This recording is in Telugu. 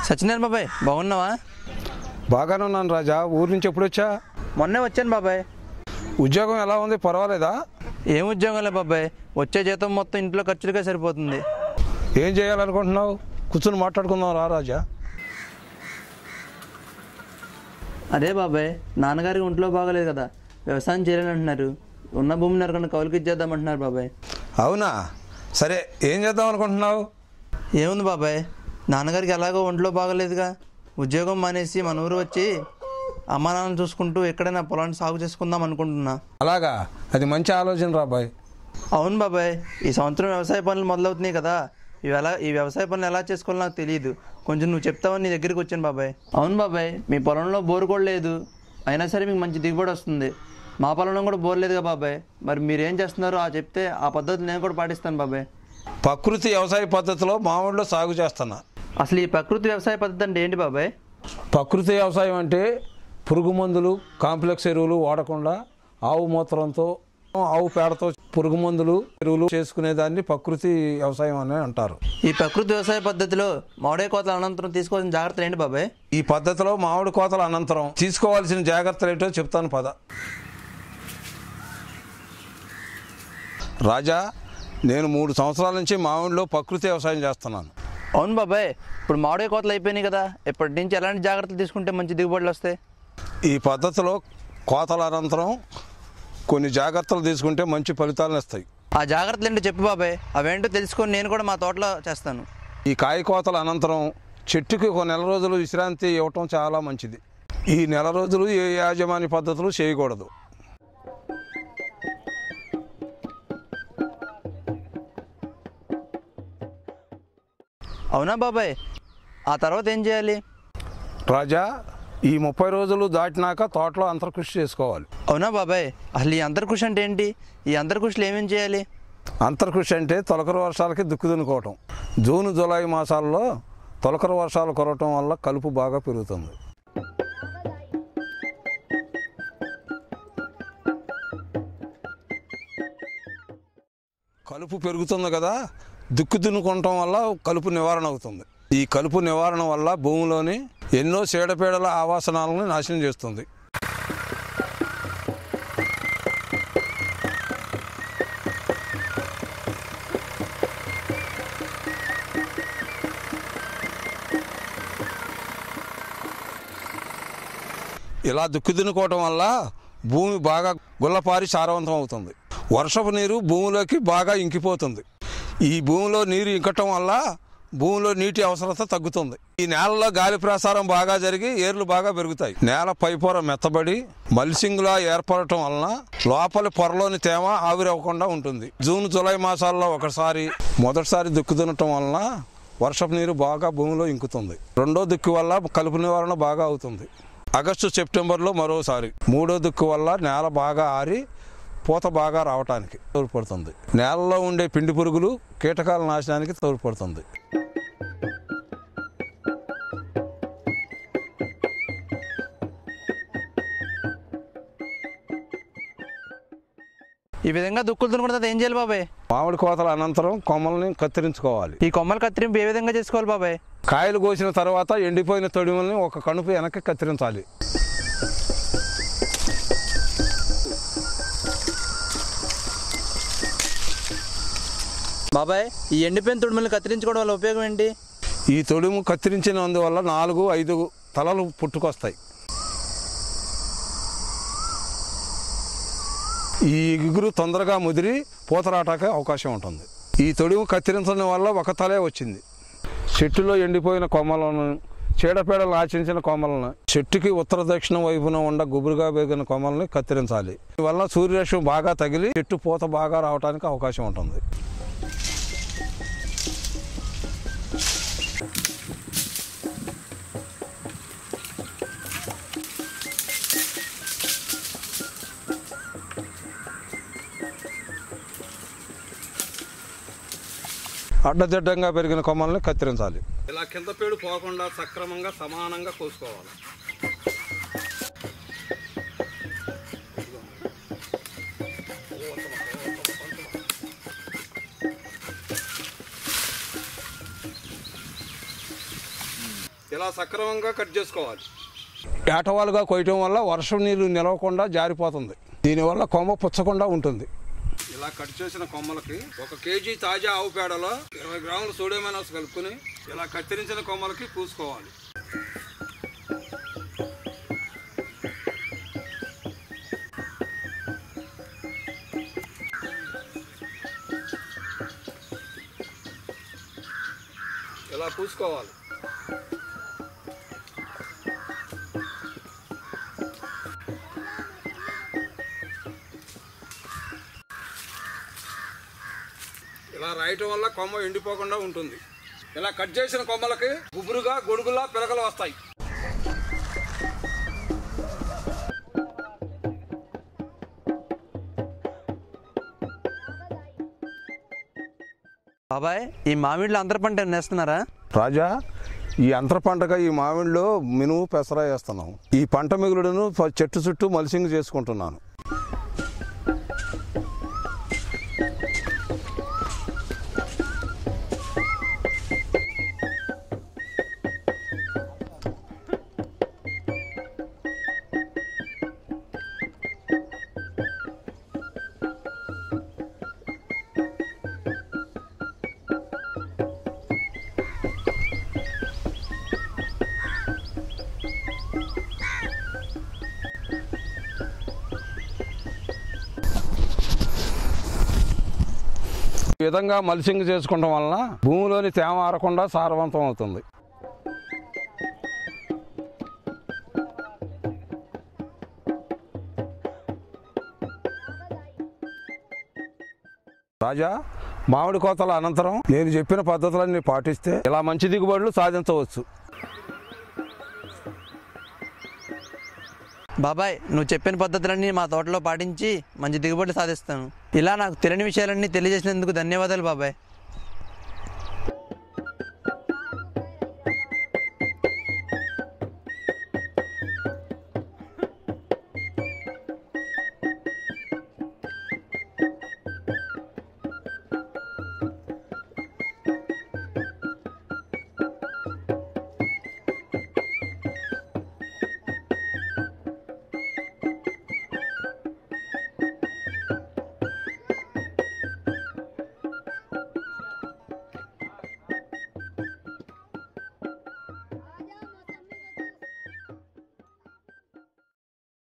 సత్యనారాయణ బాబాయ్ బాగున్నావా బాగానే ఉన్నాను రాజా ఊరి నుంచి ఎప్పుడు వచ్చా మొన్నే వచ్చాను బాబాయ్ ఉద్యోగం ఎలా ఉంది పర్వాలేదా ఏం ఉద్యోగంలే బాబాయ్ వచ్చే జీతం మొత్తం ఇంట్లో ఖర్చులుగా సరిపోతుంది ఏం చేయాలనుకుంటున్నావు కూర్చొని మాట్లాడుకుందాం రా రాజా అదే బాబాయ్ నాన్నగారికి ఒంట్లో బాగలేదు కదా వ్యవసాయం చేయాలని అంటున్నారు ఉన్న భూమిని నరకుండా కౌలుకి ఇచ్చేద్దామంటున్నారు బాబాయ్ అవునా సరే ఏం చేద్దాం అనుకుంటున్నావు ఏముంది బాబాయ్ నాన్నగారికి ఎలాగో ఒంట్లో బాగలేదుగా ఉద్యోగం మానేసి మన ఊరు వచ్చి అమ్మా నాన్న చూసుకుంటూ ఎక్కడైనా పొలాన్ని సాగు చేసుకుందాం అనుకుంటున్నా అలాగా అది మంచి ఆలోచన రాబాయ్ అవును బాబాయ్ ఈ సంవత్సరం వ్యవసాయ పనులు మొదలవుతున్నాయి కదా ఇవి ఎలా ఈ వ్యవసాయ పనులు ఎలా చేసుకోవాలో నాకు తెలియదు కొంచెం నువ్వు చెప్తావని నీ దగ్గరికి వచ్చాను బాబాయ్ అవును బాబాయ్ మీ పొలంలో బోరు కూడా లేదు అయినా సరే మీకు మంచి దిగుబడి వస్తుంది మా పొలంలో కూడా బోర్ లేదుగా బాబాయ్ మరి మీరు ఏం చేస్తున్నారో ఆ చెప్తే ఆ పద్ధతి నేను కూడా పాటిస్తాను బాబాయ్ ప్రకృతి వ్యవసాయ పద్ధతిలో మామిడిలో సాగు చేస్తున్నా అసలు ఈ ప్రకృతి వ్యవసాయ పద్ధతి అంటే ఏంటి బాబాయ్ ప్రకృతి వ్యవసాయం అంటే పురుగు మందులు కాంప్లెక్స్ ఎరువులు వాడకుండా ఆవు మూత్రంతో ఆవు పేడతో పురుగు మందులు ఎరువులు చేసుకునే దాన్ని ప్రకృతి వ్యవసాయం అని అంటారు ఈ ప్రకృతి వ్యవసాయ పద్ధతిలో మామిడి కోతల అనంతరం తీసుకోవాల్సిన జాగ్రత్తలు ఏంటి బాబాయ్ ఈ పద్ధతిలో మామిడి కోతల అనంతరం తీసుకోవాల్సిన జాగ్రత్తలు ఏంటో చెప్తాను పద రాజా నేను మూడు సంవత్సరాల నుంచి మామిడిలో ప్రకృతి వ్యవసాయం చేస్తున్నాను అవును బాబాయ్ ఇప్పుడు మామిడి కోతలు అయిపోయినాయి కదా ఇప్పటి నుంచి ఎలాంటి జాగ్రత్తలు తీసుకుంటే మంచి దిగుబడులు వస్తాయి ఈ పద్ధతిలో కోతల అనంతరం కొన్ని జాగ్రత్తలు తీసుకుంటే మంచి ఫలితాలను ఇస్తాయి ఆ జాగ్రత్తలు ఏంటో చెప్పు బాబాయ్ అవేంటో తెలుసుకొని నేను కూడా మా తోటలో చేస్తాను ఈ కాయ కోతల అనంతరం చెట్టుకి ఒక నెల రోజులు విశ్రాంతి ఇవ్వటం చాలా మంచిది ఈ నెల రోజులు ఏ యాజమాన్య పద్ధతులు చేయకూడదు అవునా బాబాయ్ ఆ తర్వాత ఏం చేయాలి రాజా ఈ ముప్పై రోజులు దాటినాక తోటలో అంతర్కృషి చేసుకోవాలి అవునా బాబాయ్ అసలు ఈ అంతర్కృషి అంటే ఏంటి ఈ అంతర్కృషిలో ఏమేం చేయాలి అంతర్కృషి అంటే తొలకరి వర్షాలకి దుక్కు దున్నుకోవటం జూన్ జూలై మాసాల్లో తొలకరి వర్షాలు కురవటం వల్ల కలుపు బాగా పెరుగుతుంది కలుపు పెరుగుతుంది కదా దుక్కు దున్నుకోవటం వల్ల కలుపు నివారణ అవుతుంది ఈ కలుపు నివారణ వల్ల భూమిలోని ఎన్నో చీడపీడల ఆవాసనాలను నాశనం చేస్తుంది ఇలా దుక్కు దున్నుకోవటం వల్ల భూమి బాగా గుల్లపారి సారవంతం అవుతుంది వర్షపు నీరు భూమిలోకి బాగా ఇంకిపోతుంది ఈ భూమిలో నీరు ఇంకటం వల్ల భూమిలో నీటి అవసరత తగ్గుతుంది ఈ నేలలో గాలి ప్రసారం బాగా జరిగి ఏర్లు బాగా పెరుగుతాయి నేల పైపొర మెత్తబడి మల్సింగ్లా ఏర్పడటం వలన లోపలి పొరలోని తేమ ఆవిరవ్వకుండా ఉంటుంది జూన్ జూలై మాసాల్లో ఒకసారి మొదటిసారి దుక్కు దున్నటం వలన వర్షపు నీరు బాగా భూమిలో ఇంకుతుంది రెండో దుక్కు వల్ల కలుపు నివారణ బాగా అవుతుంది ఆగస్టు సెప్టెంబర్లో మరోసారి మూడో దుక్కు వల్ల నేల బాగా ఆరి పూత బాగా రావటానికి తోడ్పడుతుంది నేలలో ఉండే పిండి పురుగులు కీటకాల నాశనానికి తోడ్పడుతుంది ఈ విధంగా దుక్కులు దున్నుకున్న తర్వాత ఏం చేయాలి బాబాయ్ మామిడి కోతల అనంతరం కొమ్మల్ని కత్తిరించుకోవాలి ఈ కొమ్మల కత్తిరింపు ఏ విధంగా చేసుకోవాలి బాబాయ్ కాయలు కోసిన తర్వాత ఎండిపోయిన తొడిమల్ని ఒక కణుపు వెనక్కి కత్తిరించాలి బాబాయ్ ఈ ఎండిపోయిన తుడుమల్ని కత్తిరించుకోవడం వల్ల ఉపయోగం ఏంటి ఈ తొడుము కత్తిరించినందువల్ల నాలుగు ఐదు తలలు పుట్టుకొస్తాయి ఈ ఇగురు తొందరగా ముదిరి పూతరాటాకే అవకాశం ఉంటుంది ఈ తొడుము కత్తిరించడం వల్ల ఒక తలే వచ్చింది చెట్టులో ఎండిపోయిన కొమ్మలను చీడపీడలు ఆచరించిన కొమ్మలను చెట్టుకి ఉత్తర దక్షిణ వైపున ఉండ గుబురుగా పెరిగిన కొమ్మల్ని కత్తిరించాలి వల్ల సూర్యరశ్మి బాగా తగిలి చెట్టు పూత బాగా రావడానికి అవకాశం ఉంటుంది అడ్డదిడ్డంగా పెరిగిన కొమ్మల్ని కత్తిరించాలి ఇలా కింద పేడు పోకుండా సక్రమంగా సమానంగా కోసుకోవాలి ఇలా సక్రమంగా కట్ చేసుకోవాలి ఏటవాలుగా కొయ్యటం వల్ల వర్షం నీరు నిలవకుండా జారిపోతుంది దీనివల్ల కొమ్మ పుచ్చకుండా ఉంటుంది ఇలా కట్ చేసిన కొమ్మలకి ఒక కేజీ తాజా ఆవు పేడలో ఇరవై గ్రాముల సోడియమైనాస్ కలుపుకొని ఇలా కత్తిరించిన కొమ్మలకి పూసుకోవాలి ఇలా పూసుకోవాలి ఇలా రాయటం వల్ల కొమ్మ ఎండిపోకుండా ఉంటుంది ఇలా కట్ చేసిన కొమ్మలకి గుబురుగా గొడుగులా పిలకలు వస్తాయి బాబాయ్ ఈ మామిడిలో అంతర పంట నేస్తున్నారా రాజా ఈ అంతర పంటగా ఈ మామిడిలో మినుము పెసర వేస్తున్నాం ఈ పంట మిగులుడును ప- చెట్టు చుట్టూ మల్సింగ్ చేసుకుంటున్నాను ఈ విధంగా మల్సింగ్ చేసుకోవడం వలన భూమిలోని తేమ ఆరకుండా సారవంతం అవుతుంది రాజా మామిడి కోతల అనంతరం నేను చెప్పిన పద్ధతులన్నీ పాటిస్తే ఇలా మంచి దిగుబడులు సాధించవచ్చు బాబాయ్ నువ్వు చెప్పిన పద్ధతులన్నీ మా తోటలో పాటించి మంచి దిగుబడి సాధిస్తాను ఇలా నాకు తెలియని విషయాలన్నీ తెలియజేసినందుకు ధన్యవాదాలు బాబాయ్